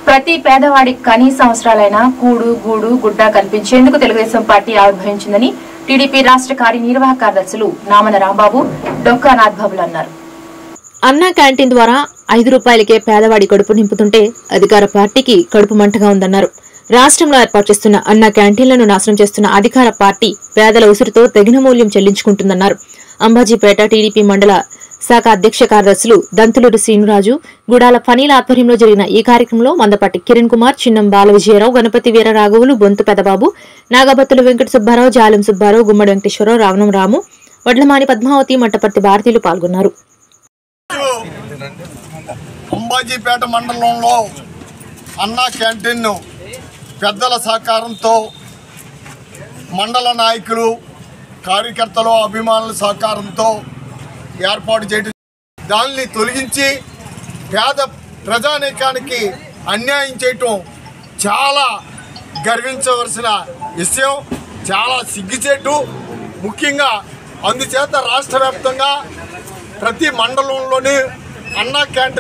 ప్రతి పేదవాడికి కనీస అవసరాలైన కూడు గూడు గుడ్డ కల్పించేందుకు తెలుగుదేశం పార్టీ ఆవిర్భవించిందని టీడీపీ రాష్ట్ర కార్యనిర్వాహక కార్యదర్శులు నామన రాంబాబు డొక్కా నాథ్బాబులు అన్నారు అన్నా క్యాంటీన్ ద్వారా ఐదు రూపాయలకే పేదవాడి కడుపు నింపుతుంటే అధికార పార్టీకి కడుపు మంటగా ఉందన్నారు రాష్ట్రంలో ఏర్పాటు చేస్తున్న అన్నా క్యాంటీన్లను నాశనం చేస్తున్న అధికార పార్టీ పేదల ఉసురుతో తగిన మూల్యం చెల్లించుకుంటుందన్నారు అంబాజీపేట టీడీపీ మండల శాఖ అధ్యక్ష కార్యదర్శులు దంతులూరి శ్రీనురాజు గుడాల ఫనీల ఆధ్వర్యంలో జరిగిన ఈ కార్యక్రమంలో మందపాటి కిరణ్ కుమార్ చిన్నం బాల విజయరావు గణపతి వీర రాఘవులు బొంతు పెదబాబు నాగబత్తులు వెంకట సుబ్బారావు జాలం సుబ్బారావు గుమ్మడి వెంకటేశ్వరరావు రావణం రాము వడ్లమాని పద్మావతి మంటపర్తి భారతీయులు పాల్గొన్నారు అంబాజీపేట మండలంలో అన్నా క్యాంటీన్ను పెద్దల సహకారంతో మండల నాయకులు కార్యకర్తలు అభిమానుల సహకారంతో ఏర్పాటు చేయడం దాన్ని తొలగించి పేద ప్రజానీకానికి అన్యాయం చేయటం చాలా గర్వించవలసిన విషయం చాలా సిగ్గుచేటు ముఖ్యంగా అందుచేత రాష్ట్ర వ్యాప్తంగా ప్రతి మండలంలోని అన్నా క్యాంటీన్